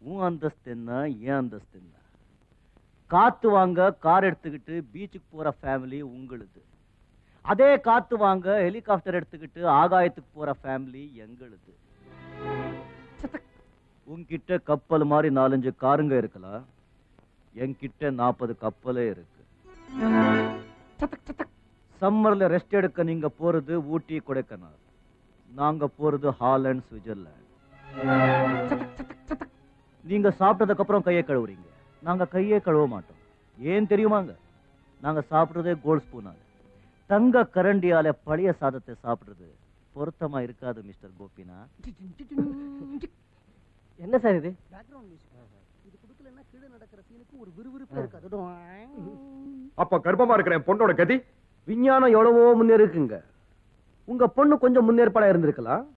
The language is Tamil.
உன் அந்தஸ்து என்ன ஏன் அந்தஸ்து என்ன காத்து வாங்க கார் எடுத்துக்கிட்டு பீச்சுக்கு போற ஃபேமிலி உங்களுது அதே காத்து வாங்க ஹெலிகாப்டர் எடுத்துக்கிட்டு ஆகாயத்துக்கு போற ஃபேமிலி எங்களுது உன்கிட்ட கப்பல் மாதிரி நாலஞ்சு காருங்க இருக்கலாம் என்கிட்ட நாற்பது கப்பலே இருக்கு சம்மர்ல ரெஸ்ட் எடுக்க நீங்க போறது ஊட்டி கொடைக்கானல் நாங்க போறது ஹாலண்ட் சுவிட்சர்லாந்து நீங்க சாப்பிட்டதுக்கு அப்புறம் கையை கழுவுறீங்க நாங்க கையே கழுவ மாட்டோம் ஏன் தெரியுமாங்க நாங்க சாப்பிடுறதே கோல்ட் ஸ்பூனால தங்க கரண்டியால பழைய சாதத்தை சாப்பிடுறது பொருத்தமா இருக்காது மிஸ்டர் கோபிநாத் என்ன சார் இது பேக்ரவுண்ட் மியூசிக் இது கொடுக்கலன்னா கீழே நடக்கிற சீனுக்கு ஒரு விறுவிறுப்பு இருக்காது அப்ப கர்ப்பமா இருக்கிற என் பொண்ணோட கதி விஞ்ஞானம் எவ்வளவோ முன்னேறிக்குங்க உங்க பொண்ணு கொஞ்சம் முன்னேற்பாடா இருந்திருக்கலாம்